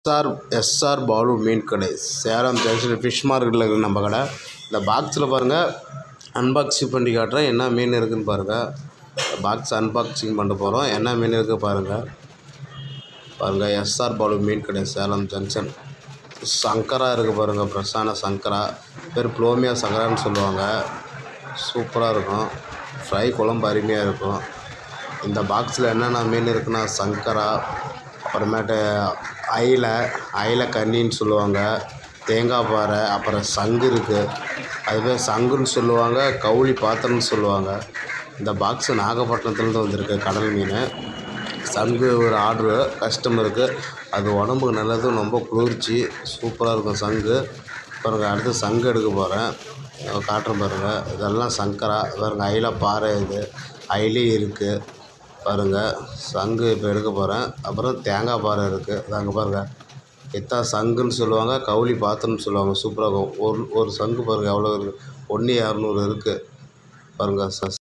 SR SR Balu மீன் கடை Salem junction fish மார்க்கெட்டில் இருக்குது நம்ம கடை இந்த பாக்ஸில் பாருங்கள் அன்பாக்சிங் பண்ணி காட்டுறேன் என்ன மீன் இருக்குதுன்னு பாருங்கள் பாக்ஸ் அன்பாக்சிங் பண்ண போகிறோம் என்ன மீன் இருக்குது பாருங்கள் பாருங்கள் எஸ்ஆர் பாலு மீன் கடை சேலம் ஜங்ஷன் சங்கரா இருக்குது பாருங்கள் ஃப்ரெஷ்ஷான சங்கரா பேர் புளோமியா சங்கரான்னு சொல்லுவாங்க சூப்பராக இருக்கும் ஃப்ரை குழம்பு அருமையாக இருக்கும் இந்த பாக்ஸில் என்னென்ன மீன் இருக்குன்னா சங்கரா அப்புறமேட்டு அயிலை அயிலை கன்னின்னு சொல்லுவாங்க தேங்காய் பாறை அப்புறம் சங்கு இருக்குது அது பேர் சங்குன்னு சொல்லுவாங்க கவுளி பாத்திரம்னு சொல்லுவாங்க இந்த பாக்ஸு நாகப்பட்டினத்துலேருந்து வந்திருக்கு கடல் மீன் சங்கு ஒரு ஆர்டரு கஸ்டமருக்கு அது உடம்புக்கு நல்லது ரொம்ப குளிர்ச்சி சூப்பராக இருக்கும் சங்கு பாருங்கள் அடுத்து சங்கு எடுக்க போகிறேன் காட்டுறேன் பாருங்கள் இதெல்லாம் சங்கரா பாருங்கள் அயிலை பாறை இது அயிலி இருக்குது பாருங்கள் சங்கு இப்போ எடுக்க போகிறேன் அப்புறம் தேங்காய் பாறை இருக்குது அங்கே பாருங்கள் இதான் சங்குன்னு சொல்லுவாங்க கவுளி பாத்திரம்னு சொல்லுவாங்க சூப்பராக இருக்கும் ஒரு ஒரு சங்கு பாருங்கள் எவ்வளோ இருக்குது ஒன்று இரநூறு இருக்குது பாருங்கள் ச